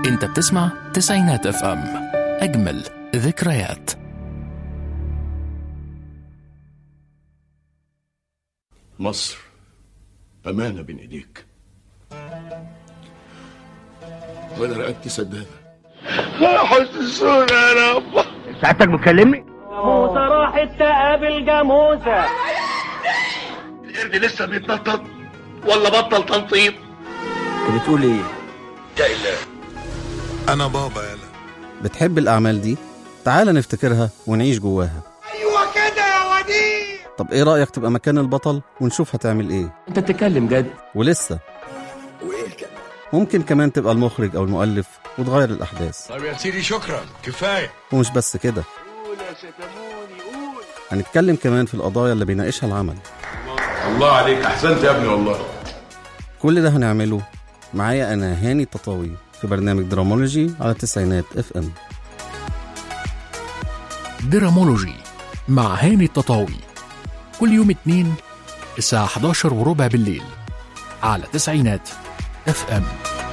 انت بتسمع تسعينات اف ام اجمل ذكريات مصر أمانة بين إيديك وأنا رقبتي سدادة حسسونا يا رب سعادتك بتكلمني؟ موسى راحت تقابل جاموسة القرد لسه بيتنطط ولا بطل تنطيط انت بتقول ايه؟ انا بابا يلا بتحب الأعمال دي؟ تعال نفتكرها ونعيش جواها ايوه كده يا وديع طب إيه رأيك تبقى مكان البطل ونشوف هتعمل إيه؟ انت بتتكلم جد ولسه وايه كده ممكن كمان تبقى المخرج أو المؤلف وتغير الأحداث طب يا سيدي شكرا كفايه ومش بس كده هنتكلم كمان في القضايا اللي بيناقشها العمل الله عليك أحسنت يا ابني والله كل ده هنعمله معايا أنا هاني التطاوي في برنامج درامولوجي على تسعينات اف ام درامولوجي مع هاني التطاوي كل يوم اتنين الساعة 11 وربع بالليل على تسعينات اف ام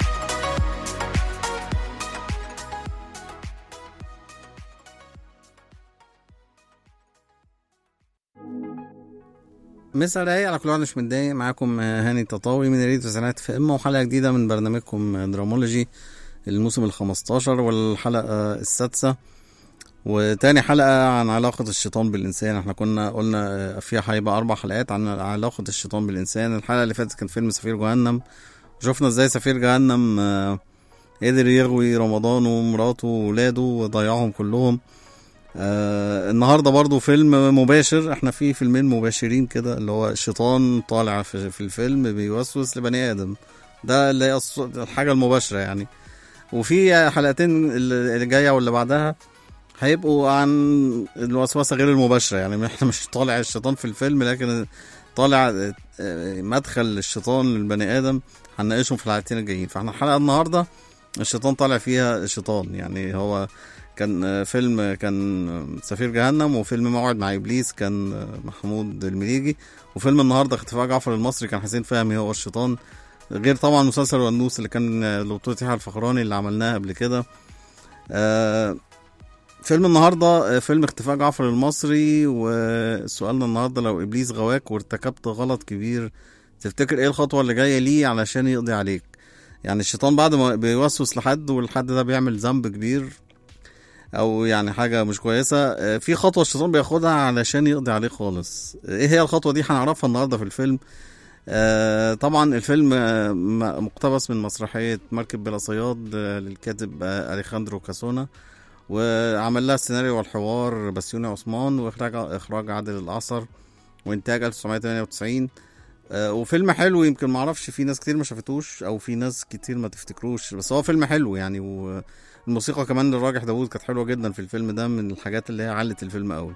مسا رايق على كل واحد مش متضايق معاكم هاني التطاوي من ريديو تسعينات في ام وحلقه جديده من برنامجكم درامولوجي الموسم ال 15 والحلقه السادسه وتاني حلقه عن علاقه الشيطان بالانسان احنا كنا قلنا فيها هيبقى اربع حلقات عن علاقه الشيطان بالانسان الحلقه اللي فاتت كان فيلم سفير جهنم شفنا ازاي سفير جهنم آه، قدر يغوي رمضان ومراته وولاده وضيعهم كلهم آه النهارده برضو فيلم مباشر احنا في فيلمين مباشرين كده اللي هو الشيطان طالع في, في الفيلم بيوسوس لبني ادم ده اللي هي الص- الحاجه المباشره يعني وفي حلقتين اللي جايه واللي بعدها هيبقوا عن الوسوسه غير المباشره يعني احنا مش طالع الشيطان في الفيلم لكن طالع آه، مدخل الشيطان للبني ادم هنناقشهم في الحلقتين الجايين فاحنا الحلقه النهارده الشيطان طالع فيها شيطان يعني هو كان آه، فيلم كان آه، سفير جهنم وفيلم موعد مع ابليس كان آه، محمود المليجي وفيلم النهارده اختفاء جعفر المصري كان حسين فهمي هو الشيطان غير طبعا مسلسل ونوس اللي كان آه، لبطولة يحيى الفخراني اللي عملناها قبل كده آه، فيلم النهارده آه، فيلم اختفاء جعفر المصري وسؤالنا النهارده لو ابليس غواك وارتكبت غلط كبير تفتكر ايه الخطوه اللي جايه ليه علشان يقضي عليك يعني الشيطان بعد ما بيوسوس لحد والحد ده بيعمل ذنب كبير او يعني حاجه مش كويسه آه، في خطوه الشيطان بياخدها علشان يقضي عليه خالص ايه هي الخطوه دي هنعرفها النهارده في الفيلم آه، طبعا الفيلم آه، م- مقتبس من مسرحيه مركب بلا صياد آه، للكاتب آه، اليخاندرو كاسونا وعمل لها السيناريو والحوار بسيوني عثمان واخراج اخراج عادل العصر وانتاج 1998 آه، وفيلم حلو يمكن معرفش في ناس كتير ما شافتوش او في ناس كتير ما تفتكروش بس هو فيلم حلو يعني والموسيقى كمان للراجح داوود كانت حلوه جدا في الفيلم ده من الحاجات اللي هي علت الفيلم قوي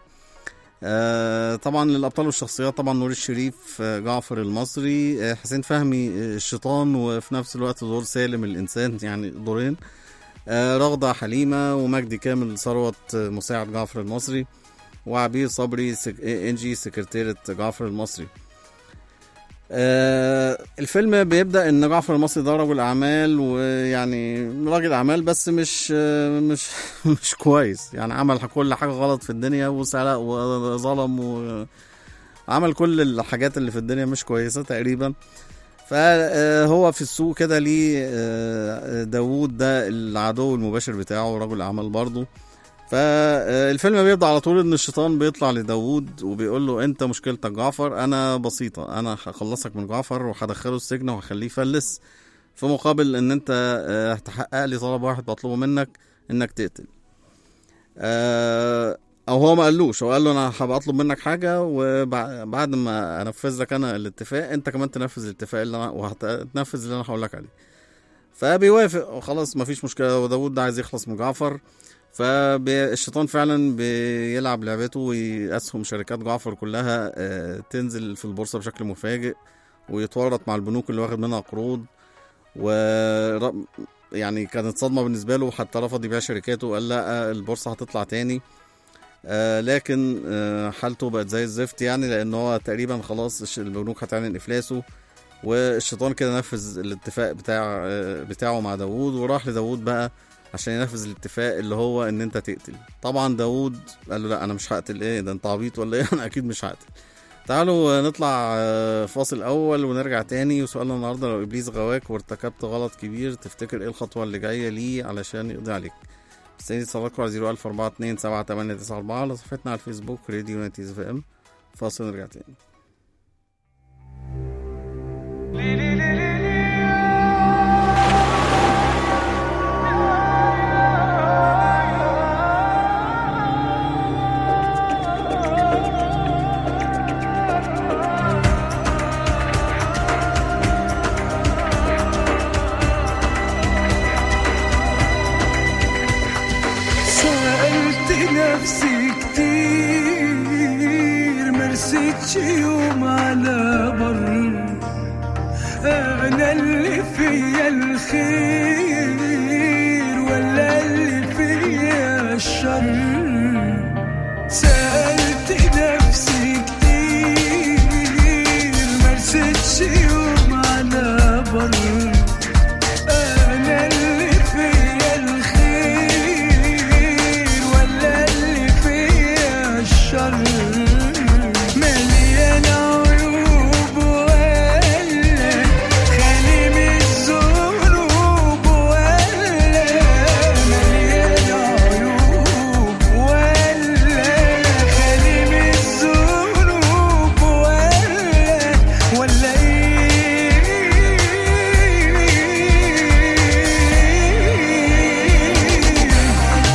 آه طبعا الابطال والشخصيات طبعا نور الشريف آه، جعفر المصري آه، حسين فهمي آه، الشيطان وفي نفس الوقت دور سالم الانسان يعني دورين آه، رغدة حليمة ومجدي كامل ثروت آه، مساعد جعفر المصري وعبير صبري سك... آه، انجي سكرتيرة جعفر المصري آه الفيلم بيبدأ ان جعفر المصري ده رجل اعمال ويعني راجل اعمال بس مش آه مش مش كويس يعني عمل كل حاجة غلط في الدنيا وسرق وظلم وعمل كل الحاجات اللي في الدنيا مش كويسة تقريبا فهو في السوق كده ليه آه، داوود ده العدو المباشر بتاعه رجل اعمال برضه فالفيلم بيبدا على طول ان الشيطان بيطلع لداوود وبيقول له انت مشكلتك جعفر انا بسيطه انا هخلصك من جعفر وهدخله السجن وهخليه يفلس في مقابل ان انت آه، هتحقق لي طلب واحد بطلبه منك انك تقتل آه، او هو ما قالوش هو قال له انا هبقى اطلب منك حاجه وبعد ما انفذ لك انا الاتفاق انت كمان تنفذ الاتفاق اللي انا وهتنفذ اللي انا هقول لك عليه فبيوافق وخلاص مفيش مشكله وداود ده عايز يخلص من جعفر فالشيطان فعلا بيلعب لعبته واسهم شركات جعفر كلها آه، تنزل في البورصه بشكل مفاجئ ويتورط مع البنوك اللي واخد منها قروض و يعني كانت صدمه بالنسبه له حتى رفض يبيع شركاته وقال لا البورصه هتطلع تاني آه لكن آه حالته بقت زي الزفت يعني لان هو تقريبا خلاص الش- البنوك هتعلن افلاسه والشيطان كده نفذ الاتفاق بتاع آه، بتاعه مع داوود وراح لداوود بقى عشان ينفذ الاتفاق اللي هو ان انت تقتل طبعا داوود قال له لا انا مش هقتل ايه ده انت عبيط ولا ايه انا اكيد مش هقتل تعالوا نطلع آه، فاصل اول ونرجع تاني وسؤالنا النهارده لو ابليس غواك وارتكبت غلط كبير تفتكر ايه الخطوه اللي جايه ليه علشان يقضي عليك مستني اتصالاتكم على 01427 7894 على صفحتنا على الفيسبوك راديو نايتيز اف ام فاصل ونرجع تاني سألت نفسي كتير مرستش يوم على بر أنا اللي فيا الخير ولا اللي فيا الشر سألت نفسي كتير مرستش يوم على بر أنا اللي فيا الخير ولا اللي فيا الشر مليان عيوب ولا خالي من الذنوب ولا مليان عيوب ولا خالي من الذنوب ولا ولا ايه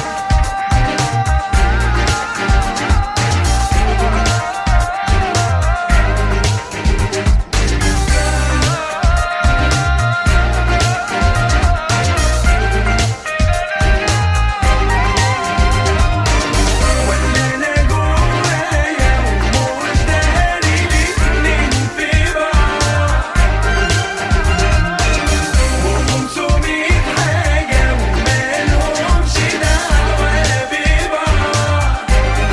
ولا انا جوايا ومداري الاتنين في بعض وخمسمية حاجة ومالهمش دعوة ببعض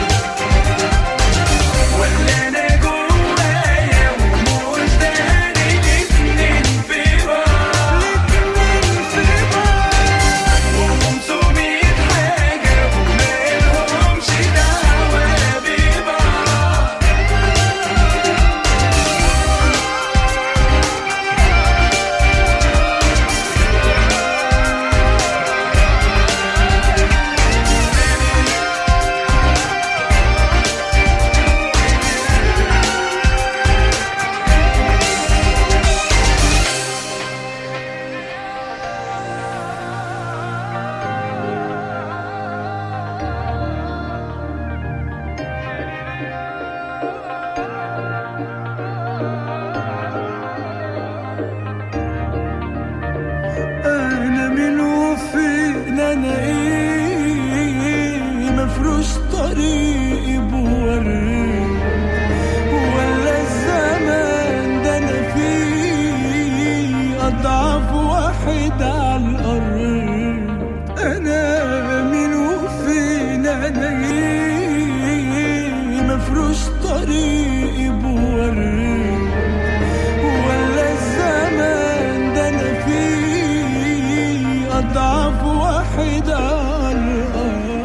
ولا انا جوايا ومداري الاتنين في بعض في بعض وخمسمية حاجة ومالهمش دعوة ببعض انا من وفين انا ايه مفروش طريقي بوري ولا الزمان ده انا فيه اضعف واحد على الارض انا من وفين انا ايه مفروش طريقي بوري ولا الزمان ده انا فيه اضعف واحد على الارض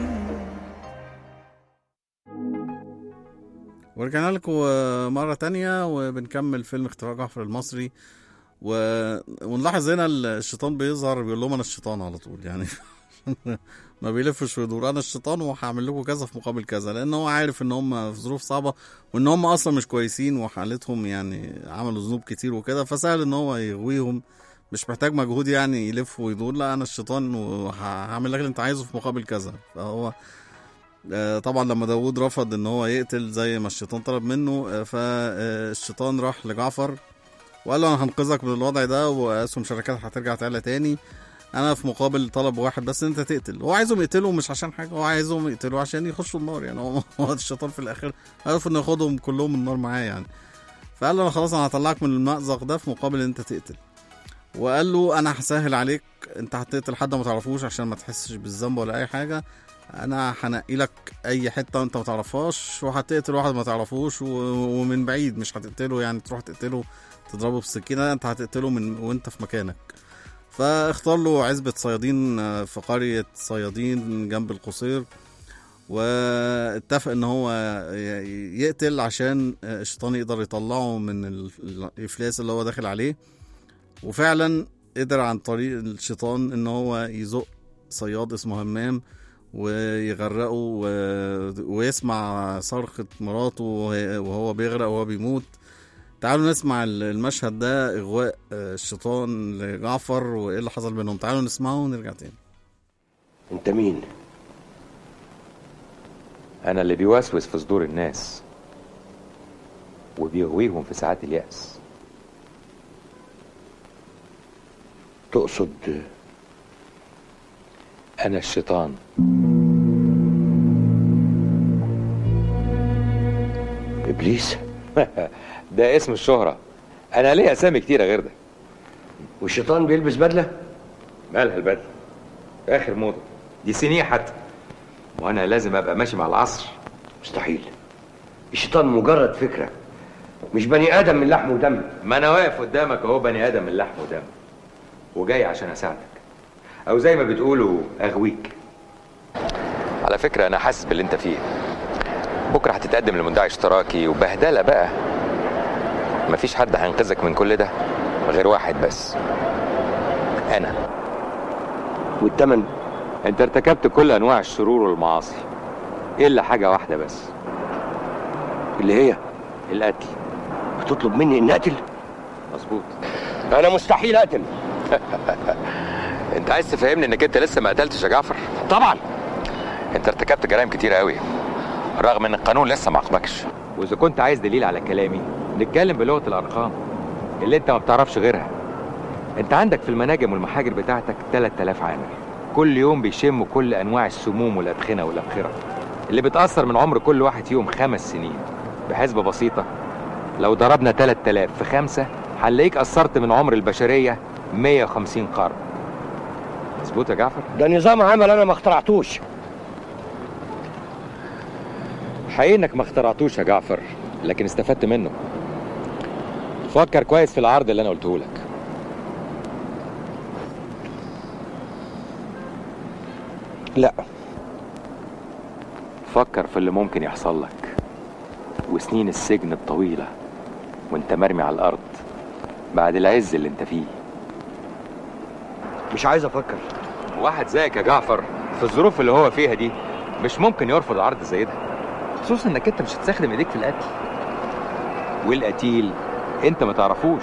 ورجعنا لكم مرة تانية وبنكمل فيلم اختراع جعفر المصري و... ونلاحظ هنا الشيطان بيظهر بيقول لهم انا الشيطان على طول يعني ما بيلفش ويدور انا الشيطان وهعمل لكم كذا في مقابل كذا لان هو عارف ان هم في ظروف صعبه وان هم اصلا مش كويسين وحالتهم يعني عملوا ذنوب كتير وكده فسهل ان هو يغويهم مش محتاج مجهود يعني يلف ويدور لا انا الشيطان وهعمل لك اللي انت عايزه في مقابل كذا فهو آه، طبعا لما داوود رفض ان هو يقتل زي ما الشيطان طلب منه آه، فالشيطان راح لجعفر وقال له انا هنقذك من الوضع ده واسهم شركات هترجع تعلى تاني انا في مقابل طلب واحد بس انت تقتل هو عايزهم يقتلوا مش عشان حاجه هو عايزهم يقتلوا عشان يخشوا النار يعني هو هو الشيطان في الاخر عرف انه ياخدهم كلهم النار معاه يعني فقال له انا خلاص انا هطلعك من المأزق ده في مقابل ان انت تقتل وقال له انا هسهل عليك انت هتقتل حد ما تعرفوش عشان ما تحسش بالذنب ولا اي حاجه انا هنقي لك اي حته انت ما تعرفهاش وهتقتل واحد ما تعرفوش و- ومن بعيد مش هتقتله يعني تروح تقتله تضربه بالسكينه انت هتقتله من وانت في مكانك فاختار له عزبة صيادين آه، في قرية صيادين جنب القصير واتفق ان هو ي- يقتل عشان آه، الشيطان يقدر يطلعه من ال- الافلاس اللي هو داخل عليه وفعلا قدر عن طريق الشيطان ان هو يزق صياد اسمه همام ويغرقه و- ويسمع صرخة مراته وهي- وهو بيغرق وهو بيموت تعالوا نسمع ال- المشهد ده اغواء آه، الشيطان لجعفر وايه اللي حصل بينهم تعالوا نسمعه ونرجع تاني انت مين أنا اللي بيوسوس في صدور الناس وبيغويهم في ساعات اليأس تقصد أنا الشيطان ابليس ده اسم الشهرة أنا ليه أسامي كتيرة غير ده والشيطان بيلبس بدله مالها البدلة آخر موضة دي سنين حتى وأنا لازم أبقى ماشي مع العصر مستحيل الشيطان مجرد فكره مش بني ادم من لحم ودم ما أنا واقف قدامك أهو بني آدم من لحم ودم وجاي عشان أساعدك أو زي ما بتقولوا أغويك على فكرة أنا حاسس باللي أنت فيه بكرة هتتقدم لمدعي اشتراكي وبهدلة بقى مفيش حد هينقذك من كل ده غير واحد بس أنا والتمن أنت ارتكبت كل أنواع الشرور والمعاصي إلا حاجة واحدة بس اللي هي القتل بتطلب مني اني اقتل مظبوط انا مستحيل اقتل انت عايز تفهمني انك انت لسه ما قتلتش يا جعفر طبعا انت ارتكبت جرائم كتير قوي رغم ان القانون لسه ما عاقبكش واذا كنت عايز دليل على كلامي نتكلم بلغه الارقام اللي انت ما بتعرفش غيرها انت عندك في المناجم والمحاجر بتاعتك 3000 عامل كل يوم بيشموا كل انواع السموم والادخنه والابخره اللي بتاثر من عمر كل واحد فيهم خمس سنين بحسبه بسيطه لو ضربنا 3000 في خمسة هنلاقيك قصرت من عمر البشريه 150 قرن مظبوط يا جعفر ده نظام عمل انا ما اخترعتوش حقيقي انك ما اخترعتوش يا جعفر لكن استفدت منه فكر كويس في العرض اللي انا قلته لك لا فكر في اللي ممكن يحصل لك وسنين السجن الطويلة وانت مرمي على الأرض بعد العز اللي انت فيه مش عايز افكر واحد زيك يا جعفر في الظروف اللي هو فيها دي مش ممكن يرفض عرض زي ده خصوصا انك انت مش هتستخدم ايديك في القتل والقتيل انت ما تعرفوش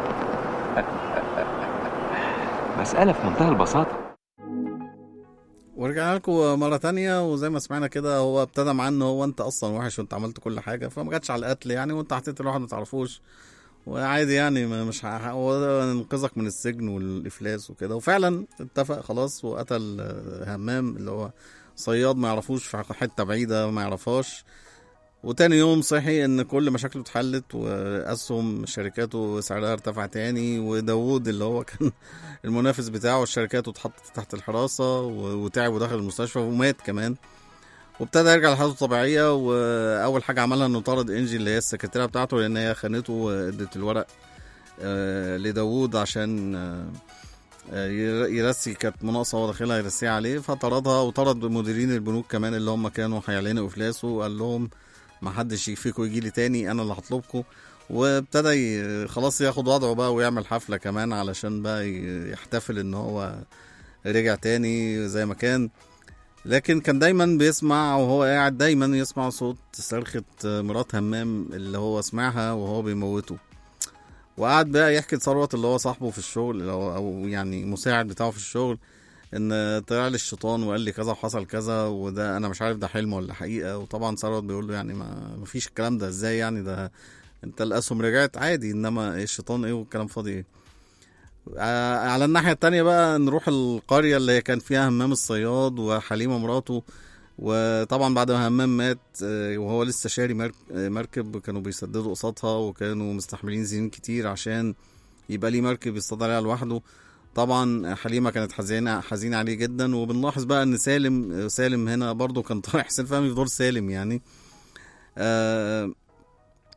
مسألة في منتهى البساطة ورجعنا لكم مرة تانية وزي ما سمعنا كده هو ابتدى معاه ان هو انت اصلا وحش وانت عملت كل حاجة فما جاتش على القتل يعني وانت هتقتل واحد ما تعرفوش وعادي يعني ما- مش ه- هو ده ينقذك من السجن والافلاس وكده وفعلا اتفق خلاص وقتل آه، همام اللي هو صياد ما يعرفوش في حتة بعيدة ما يعرفهاش وتاني يوم صحي ان كل مشاكله اتحلت واسهم شركاته سعرها ارتفع تاني وداوود اللي هو كان المنافس بتاعه شركاته اتحطت تحت الحراسة و- وتعب ودخل المستشفى ومات كمان وابتدى يرجع لحالته الطبيعية وأول حاجة عملها إنه طرد إنجي اللي هي السكرتيرة بتاعته لأن هي خانته وادت الورق آه، لداوود عشان آه، آه، ير- يرسي كانت مناقصة هو داخلها يرسيها عليه فطردها وطرد مديرين البنوك كمان اللي هم كانوا هيعلنوا إفلاسه وقال لهم ما حدش فيكم يجي لي تاني أنا اللي هطلبكم وابتدى ي- خلاص ياخد وضعه بقى ويعمل حفلة كمان علشان بقى ي- يحتفل ان هو رجع تاني زي ما كان لكن كان دايما بيسمع وهو قاعد دايما يسمع صوت صرخة مرات همام اللي هو سمعها وهو بيموته وقعد بقى يحكي لثروت اللي هو صاحبه في الشغل او أو يعني مساعد بتاعه في الشغل ان طلع لي الشيطان وقال لي كذا وحصل كذا وده انا مش عارف ده حلم ولا حقيقه وطبعا ثروت بيقول له يعني ما ما فيش الكلام ده ازاي يعني ده انت الاسهم رجعت عادي انما إيه الشيطان ايه والكلام فاضي ايه آه، على الناحية التانية بقى نروح القرية اللي هي كان فيها همام الصياد وحليمة مراته وطبعا بعد ما همام مات آه، وهو لسه شاري مرك- آه، مركب كانوا بيسددوا قسطها وكانوا مستحملين سنين كتير عشان يبقى ليه مركب يصطاد عليها لوحده طبعا حليمه كانت حزينه حزينه عليه جدا وبنلاحظ بقى ان سالم سالم هنا برضو كان طالع حسين فهمي في دور سالم يعني آه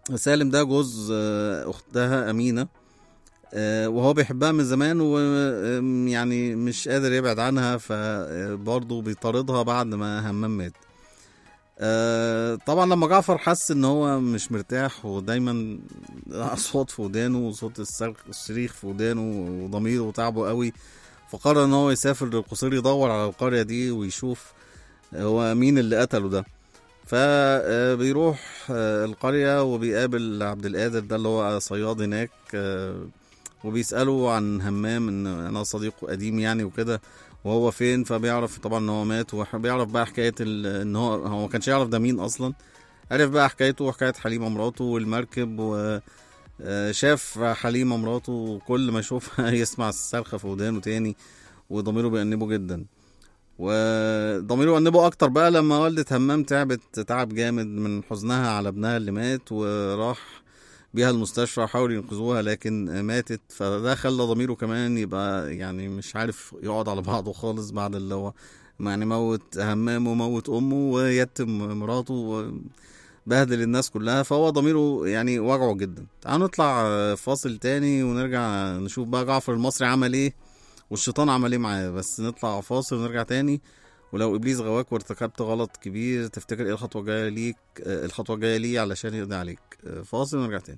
سالم ده جوز آه، اختها امينه آه، وهو بيحبها من زمان ويعني مش قادر يبعد عنها فبرضه بيطاردها بعد ما همام مات آه، طبعا لما جعفر حس ان هو مش مرتاح ودايما اصوات في ودانه وصوت الصرخ- الصريخ في ودانه وضميره تعبه قوي فقرر ان هو يسافر للقصير يدور على القريه دي ويشوف هو مين اللي قتله ده فبيروح القرية وبيقابل عبد القادر ده اللي هو صياد هناك آه، وبيسأله عن همام ان انا صديقه قديم يعني وكده وهو فين فبيعرف طبعا ان هو مات وبيعرف بقى حكاية ال- ان هو هو ما كانش يعرف ده مين اصلا عرف بقى حكايته وحكاية حليمة مراته والمركب و آه، شاف حليمة مراته وكل ما يشوفها يسمع الصرخة في ودانه تاني وضميره بيأنبه جدا وضميره يأنبه أكتر بقى لما والدة همام تعبت تعب جامد من حزنها على ابنها اللي مات وراح بيها المستشفى وحاولوا ينقذوها لكن ماتت فده خلى ضميره كمان يبقى يعني مش عارف يقعد على بعضه خالص بعد اللي هو يعني موت همام وموت أمه ويتم مراته وبهدل الناس كلها فهو ضميره يعني وجعه جدا تعالوا نطلع فاصل تاني ونرجع نشوف بقى جعفر المصري عمل ايه والشيطان عمل ايه معاه بس نطلع فاصل ونرجع تاني ولو ابليس غواك وارتكبت غلط كبير تفتكر ايه الخطوه الجايه ليك آه، الخطوه الجايه ليه علشان يقضي عليك آه، فاصل ونرجع تاني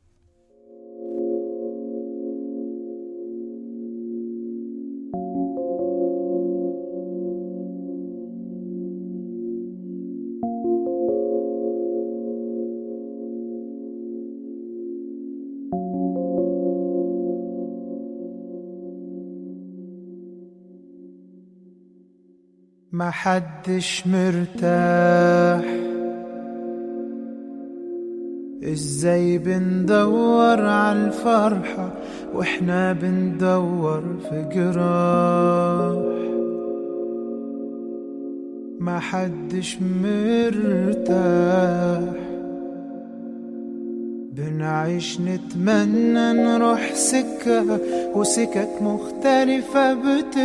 ما حدش مرتاح ازاي بندور على الفرحة واحنا بندور في جراح ما حدش مرتاح بنعيش نتمنى نروح سكة وسكك مختلفة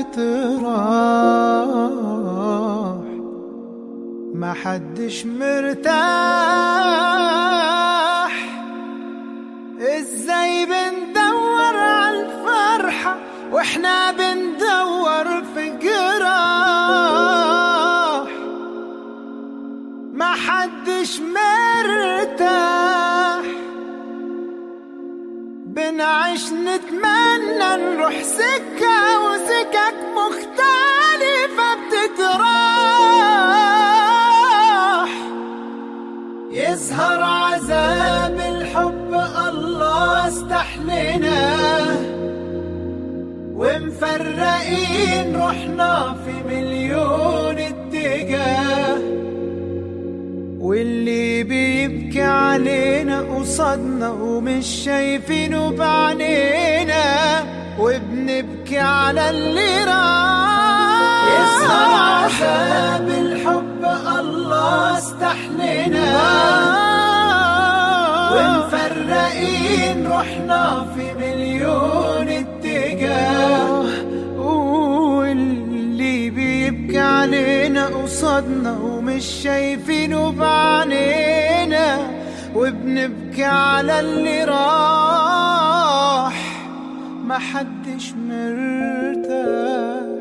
بتتراح ما حدش مرتاح ازاي بندور على الفرحة واحنا بندور في جراح ما حدش مرتاح بنعيش نتمنى نروح سكة وسكك مختلفة بتتراح يظهر عذاب الحب الله استحلنا ومفرقين روحنا في مليون اتجاه واللي بيبكي علينا قصادنا ومش شايفينه بعينينا وبنبكي على اللي راح يظهر عذاب الحب الله استحلنا ومفرقين روحنا في مليون اتجاه واللي بيبكي علينا قصادنا ومش شايفينه بعينينا وبنبكي على اللي راح ما حدش مرتاح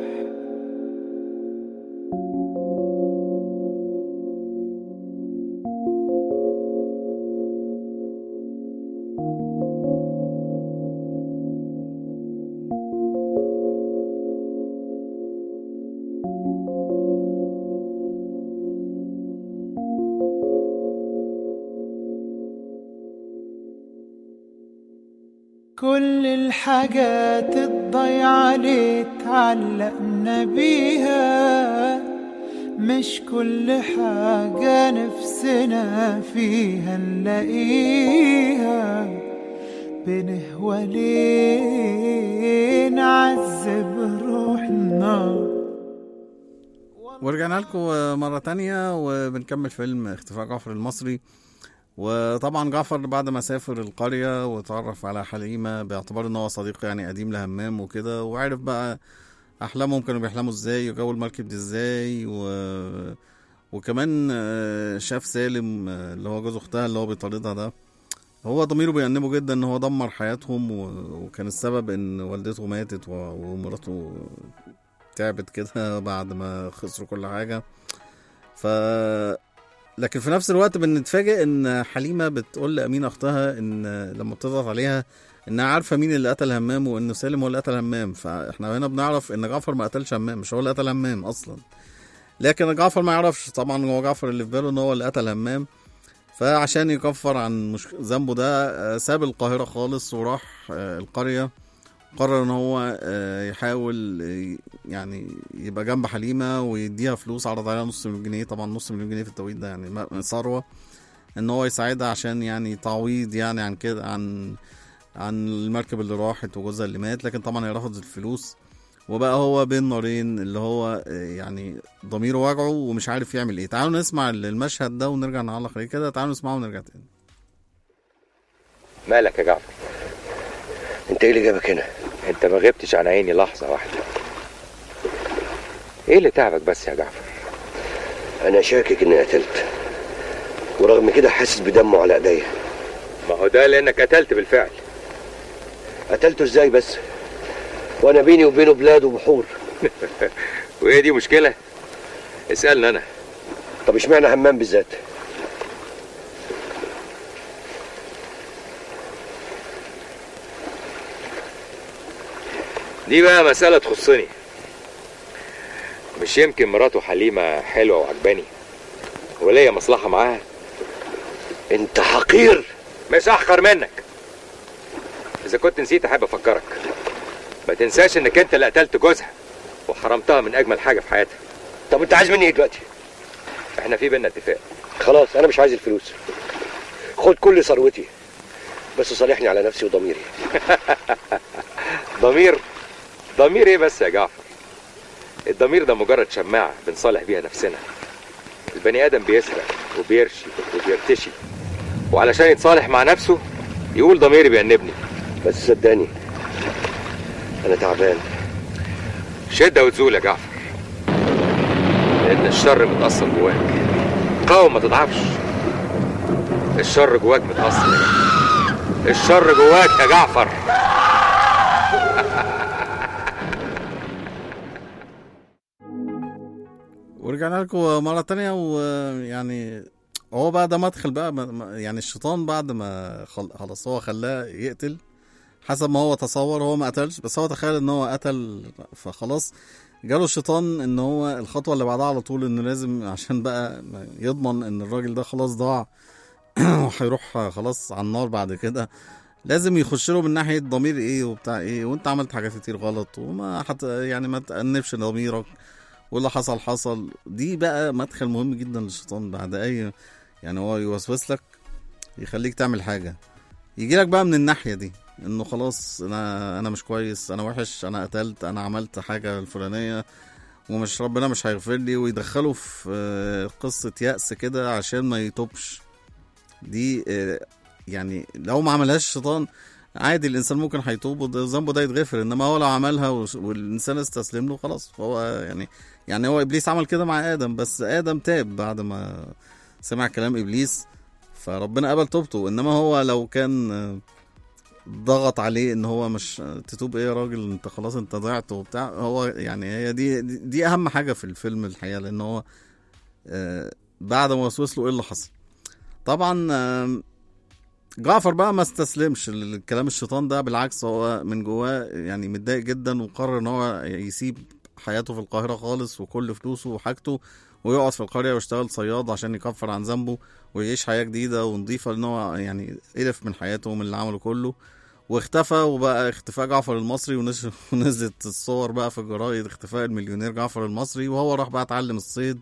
كل الحاجات الضيعة اللي اتعلقنا بيها مش كل حاجة نفسنا فيها نلاقيها بنهوى ليه نعذب روحنا ورجعنا لكم مرة تانية وبنكمل فيلم اختفاء جعفر المصري وطبعا جعفر بعد ما سافر القرية وتعرف على حليمة باعتبار ان هو صديق يعني قديم لهمام وكده وعرف بقى احلامهم كانوا بيحلموا ازاي وجو المركب دي ازاي و... وكمان آه، شاف سالم آه، اللي هو جوز اختها اللي هو بيطاردها ده هو ضميره بيأنبه جدا ان هو دمر حياتهم و... وكان السبب ان والدته ماتت و... ومراته تعبت كده بعد ما خسروا كل حاجة ف لكن في نفس الوقت بنتفاجئ ان حليمة بتقول لأمينة اختها ان لما بتضغط عليها انها عارفة مين اللي قتل همام وان سالم هو اللي قتل همام فاحنا هنا بنعرف ان جعفر ما قتلش همام مش هو اللي قتل همام اصلا لكن جعفر ما يعرفش طبعا هو جعفر اللي في باله ان هو اللي قتل همام فعشان يكفر عن مش... ذنبه ده آه، ساب القاهرة خالص وراح آه، القرية قرر ان هو آه، يحاول آه، يعني يبقى جنب حليمة ويديها فلوس عرض عليها نص مليون جنيه طبعا نص مليون جنيه في التوقيت ده يعني م- ثروة ان هو يساعدها عشان يعني تعويض يعني عن كده عن عن المركب اللي راحت وجوزها اللي مات لكن طبعا هي رفضت الفلوس وبقى هو بين نارين اللي هو آه، يعني ضميره وجعه ومش عارف يعمل ايه تعالوا نسمع المشهد ده ونرجع نعلق عليه كده تعالوا نسمعه ونرجع تاني مالك يا جعفر انت ايه اللي جابك هنا انت ما غبتش عن عيني لحظة واحدة ايه اللي تعبك بس يا جعفر انا شاكك اني قتلت ورغم كده حاسس بدمه على ايديا ما هو ده لانك قتلت بالفعل قتلته ازاي بس وانا بيني وبينه بلاد وبحور وايه دي مشكلة اسألني انا طب اشمعنى همام بالذات دي بقى مسألة تخصني مش يمكن مراته حليمة حلوة وعجباني وليا مصلحة معاها انت حقير مش أحقر منك إذا كنت نسيت أحب أفكرك ما تنساش إنك أنت اللي قتلت جوزها وحرمتها من أجمل حاجة في حياتها طب انت عايز مني ايه دلوقتي إحنا في بينا اتفاق خلاص انا مش عايز الفلوس خد كل ثروتي بس صالحني على نفسي وضميري ضمير ضمير إيه بس يا جعفر الضمير ده مجرد شماعة بنصالح بيها نفسنا البني آدم بيسرق وبيرشي وبيرتشي وعلشان يتصالح مع نفسه يقول ضميري بيأنبني بس صدقني انا تعبان شدة وتزول يا جعفر لأن الشر متأصل جواك قاوم ما تضعفش الشر جواك متأصل يا جعفر الشر جواك يا جعفر ورجعنا لكم مرة تانية ويعني هو بقى ده مدخل بقى ما- ما- يعني الشيطان بعد ما خل- خلاص هو خلاه يقتل حسب ما هو تصور هو ما قتلش بس هو تخيل ان هو قتل فخلاص جاله الشيطان ان هو الخطوة اللي بعدها على طول انه لازم عشان بقى يضمن ان الراجل ده خلاص ضاع وهيروح خلاص على النار بعد كده لازم يخش له من ناحية ضمير ايه وبتاع ايه وانت عملت حاجات كتير غلط وما حتى يعني ما تأنبش ضميرك واللي حصل حصل دي بقى مدخل مهم جدا للشيطان بعد اي يعني هو يوسوس لك يخليك تعمل حاجة يجي لك بقى من الناحية دي انه خلاص انا انا مش كويس انا وحش انا قتلت انا عملت حاجة الفلانية ومش ربنا مش هيغفر لي ويدخله في آه، قصة يأس كده عشان ما يتوبش دي آه، يعني لو ما عملهاش الشيطان عادي الانسان ممكن هيتوب وده- ذنبه ده يتغفر انما هو لو عملها وش- والانسان استسلم له خلاص فهو يعني يعني هو ابليس عمل كده مع ادم بس ادم تاب بعد ما سمع كلام ابليس فربنا قبل توبته انما هو لو كان آه، ضغط عليه ان هو مش تتوب ايه يا راجل انت خلاص انت ضعت وبتاع هو يعني هي دي دي, دي اهم حاجه في الفيلم الحقيقه لان هو آه، بعد ما وسوس له ايه اللي حصل طبعا آم، جعفر بقى ما استسلمش لكلام الشيطان ده بالعكس هو من جواه يعني متضايق جدا وقرر ان هو يسيب حياته في القاهرة خالص وكل فلوسه وحاجته ويقعد في القرية ويشتغل صياد عشان يكفر عن ذنبه ويعيش حياة جديدة ونظيفة لان هو يعني قرف من حياته ومن اللي عمله كله واختفى وبقى اختفاء جعفر المصري ونش- ونزلت الصور بقى في الجرايد اختفاء المليونير جعفر المصري وهو راح بقى اتعلم الصيد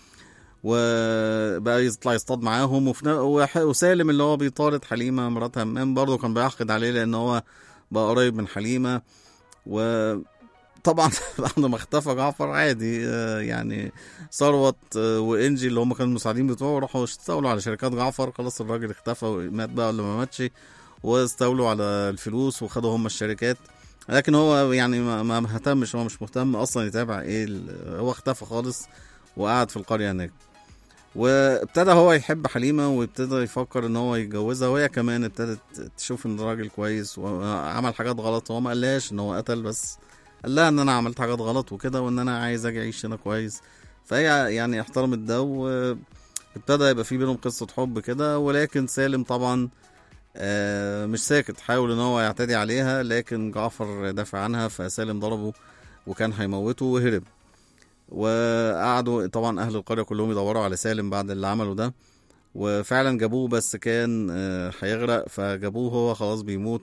وبقى يطلع يصطاد معاهم وفي نا- وح- وسالم اللي هو بيطارد حليمه مرات همام برضه كان بيحقد عليه لان هو بقى قريب من حليمه وطبعا بعد ما اختفى جعفر عادي آه، يعني ثروت آه، وانجي اللي هم كانوا المساعدين بتوعه راحوا اشتغلوا على شركات جعفر خلاص الراجل اختفى مات بقى ولا ما ماتش واستولوا على الفلوس وخدوا هم الشركات لكن هو يعني ما ما اهتمش هو مش مهتم اصلا يتابع ايه ال- هو اختفى خالص وقعد في القريه هناك وابتدى هو يحب حليمه وابتدى يفكر ان هو يتجوزها وهي كمان ابتدت تشوف ان راجل كويس وعمل حاجات غلط هو ما قالهاش ان هو قتل بس قال لها ان انا عملت حاجات غلط وكده وان انا عايز اجي اعيش هنا كويس فهي يعني احترمت ده وابتدى يبقى في بينهم قصه حب كده ولكن سالم طبعا آه، مش ساكت حاول ان هو يعتدي عليها لكن جعفر دافع عنها فسالم ضربه وكان هيموته وهرب وقعدوا طبعا اهل القريه كلهم يدوروا على سالم بعد اللي عمله ده وفعلا جابوه بس كان آه، هيغرق فجابوه هو خلاص بيموت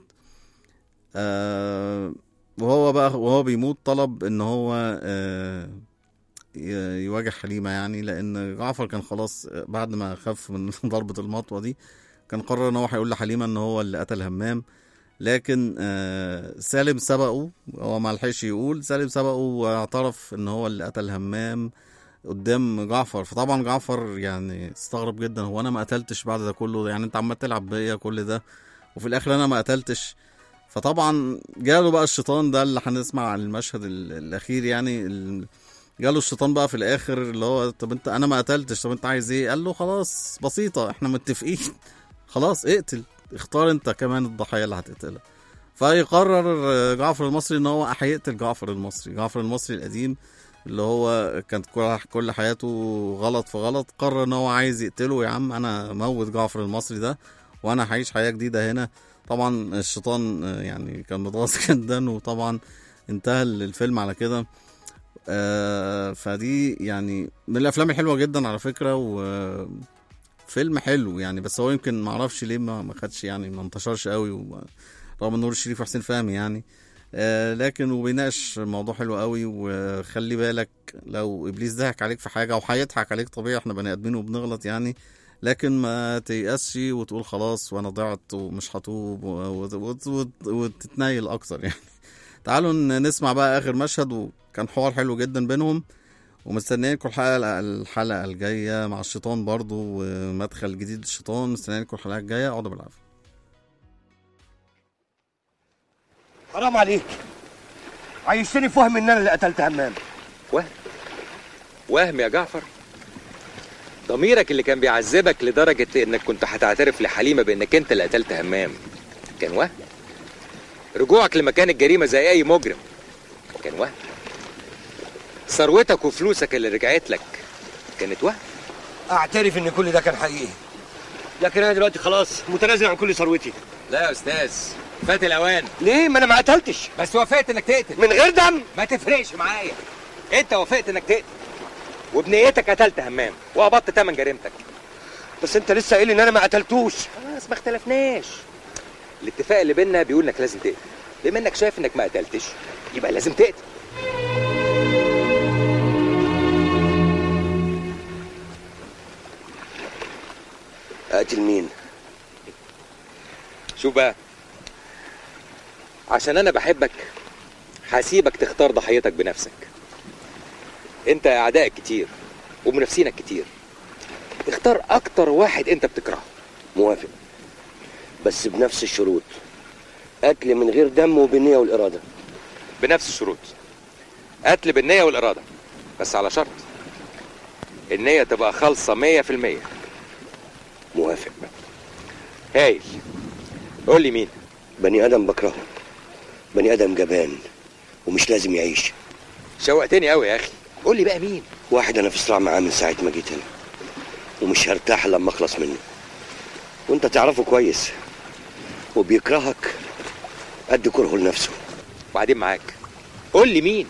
آه، وهو بقى وهو بيموت طلب ان هو آه، ي- يواجه حليمه يعني لان جعفر كان خلاص آه، بعد ما خف من ضربه المطوه دي كان قرر ان هو هيقول لحليمه ان هو اللي قتل همام لكن آه، سالم سبقه هو ما لحقش يقول سالم سبقه واعترف ان هو اللي قتل همام قدام جعفر فطبعا جعفر يعني استغرب جدا هو انا ما قتلتش بعد ده كله يعني انت عمال تلعب بيا كل ده وفي الاخر انا ما قتلتش فطبعا جاله بقى الشيطان ده اللي هنسمع عن المشهد ال- الاخير يعني ال- جاله الشيطان بقى في الاخر اللي هو طب انت انا ما قتلتش طب انت عايز ايه قال له خلاص بسيطه احنا متفقين خلاص اقتل اختار انت كمان الضحيه اللي هتقتلها فيقرر آه، جعفر المصري ان هو هيقتل جعفر المصري جعفر المصري القديم اللي هو كانت كل كل حياته غلط في غلط قرر ان هو عايز يقتله يا عم انا موت جعفر المصري ده وانا هعيش حياه جديده هنا طبعا الشيطان آه، يعني كان متغاظ جدا وطبعا انتهى الفيلم على كده آه، فدي يعني من الافلام الحلوه جدا على فكره وفيلم حلو يعني بس هو يمكن ما اعرفش ليه ما ما خدش يعني ما انتشرش قوي و- رغم ان نور الشريف وحسين فهمي يعني آه، لكن وبيناقش موضوع حلو قوي وخلي بالك لو ابليس ضحك عليك في حاجه او هيضحك عليك طبيعي احنا بني ادمين وبنغلط يعني لكن ما تيأسش وتقول خلاص وانا ضعت ومش هتوب و- و- وت- وت- وتتنيل اكتر يعني تعالوا ن- نسمع بقى اخر مشهد وكان حوار حلو جدا بينهم ومستنيينكم الحلقه الحلقه الجايه مع الشيطان برضو ومدخل جديد للشيطان مستنيينكم الحلقه الجايه اقعدوا بالعافيه حرام عليك عايشتني في وهم ان انا اللي قتلت همام وهم وهم يا جعفر ضميرك اللي كان بيعذبك لدرجة انك كنت هتعترف لحليمة بانك انت اللي قتلت همام كان وهم رجوعك لمكان الجريمة زي اي مجرم كان وهم ثروتك وفلوسك اللي رجعت لك كانت وهم اعترف ان كل ده كان حقيقي لكن انا دلوقتي خلاص متنازل عن كل ثروتي لا يا استاذ فات الاوان ليه ما انا ما قتلتش بس وافقت انك تقتل من غير دم ما تفرقش معايا انت وافقت انك تقتل وبنيتك قتلت همام وقبضت تمن جريمتك بس انت لسه قايل ان انا ما قتلتوش خلاص ما اختلفناش الاتفاق اللي بينا بيقول انك لازم تقتل بما انك شايف انك ما قتلتش يبقى لازم تقتل اقتل مين شوف بقى عشان انا بحبك هسيبك تختار ضحيتك بنفسك انت اعدائك كتير ومنافسينك كتير اختار اكتر واحد انت بتكرهه موافق بس بنفس الشروط قتل من غير دم وبالنية والإرادة بنفس الشروط قتل بالنية والإرادة بس على شرط النية تبقى خالصة مية في المية موافق هايل قول لي مين بني آدم بكرهه بني آدم جبان ومش لازم يعيش شوقتني قوي يا اخي قول لي بقى مين واحد أنا في صراع معاه من ساعة ما جيت هنا ومش هرتاح لما أخلص منه وأنت تعرفه كويس وبيكرهك قد كرهه لنفسه وبعدين معاك قول لي مين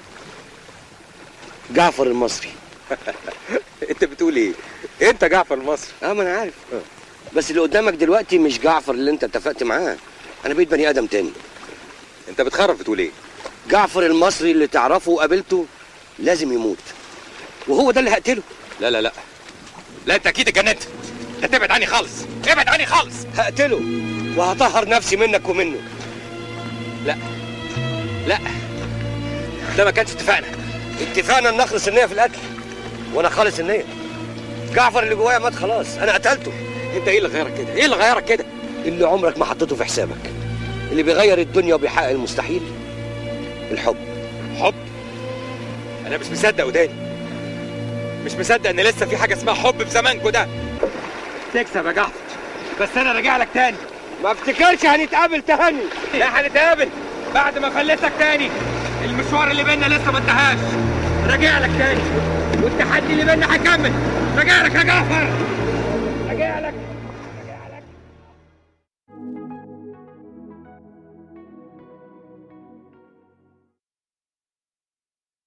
جعفر المصري انت بتقول ايه انت جعفر المصري اه ما انا عارف بس اللي قدامك دلوقتي مش جعفر اللي انت اتفقت معاه انا بقيت بني ادم تاني انت بتخرف بتقول ايه جعفر المصري اللي تعرفه وقابلته لازم يموت وهو ده اللي هقتله لا لا لا لا انت اكيد اتجننت انت ابعد عني خالص ابعد عني خالص هقتله وهطهر نفسي منك ومنه لا لا ده ما كانش اتفقنا اتفقنا ان نخلص النية في القتل وانا خالص النية جعفر اللي جوايا مات خلاص انا قتلته انت ايه اللي غيرك كده ايه اللي غيرك كده اللي عمرك ما حطيته في حسابك اللي بيغير الدنيا وبيحقق المستحيل الحب حب انا مش مصدق وداني مش مصدق ان لسه في حاجه اسمها حب في زمانكوا ده تكسب يا جعفر بس انا راجع لك تاني ما افتكرش هنتقابل تاني لا هنتقابل بعد ما فلتك تاني المشوار اللي بينا لسه ما انتهاش راجع لك تاني والتحدي اللي بينا هيكمل راجع لك يا جعفر